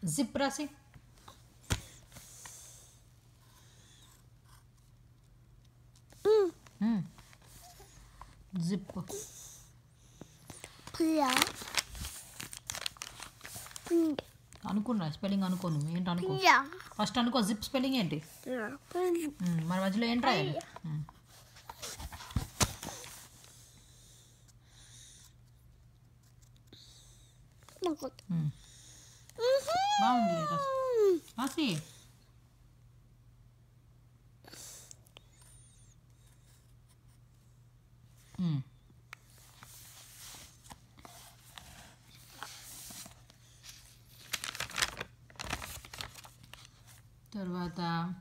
Zip రాసి zip Priya అనుకున్నా spelling అనుకోను ఏంటి అనుకో ప్రియా ఫస్ట్ అనుకో జిప్ స్పెల్లింగ్ ఏంటి ఉమ్, మరి మధ్యలో ఏంటి రాయాలి ఉమ్. నాకు ఉమ్. బాగుంది రాసి రాసి ఉమ్. తర్వాత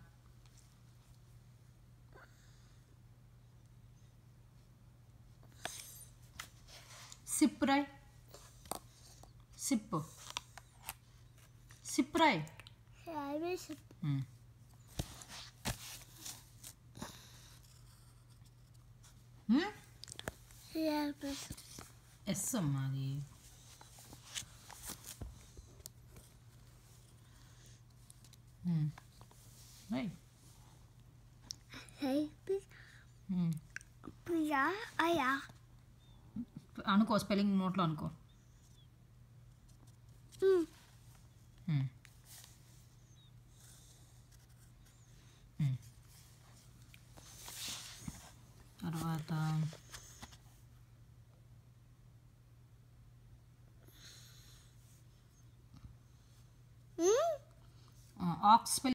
సిప్ రాయ్ సిప్ సిప్ రాయ్ సర్వీస్ ఉమ్. ఉమ్? సర్వీస్ ఎస్ అమ్మా అది ఉమ్. రాయ్ సర్వీస్ ఉమ్. ప్రియా అయ్యా అనుకో స్పెల్లింగ్ నోట్లో అనుకో ఉమ్. ఉమ్. తర్వాత ఆక్స్ స్పెల్లింగ్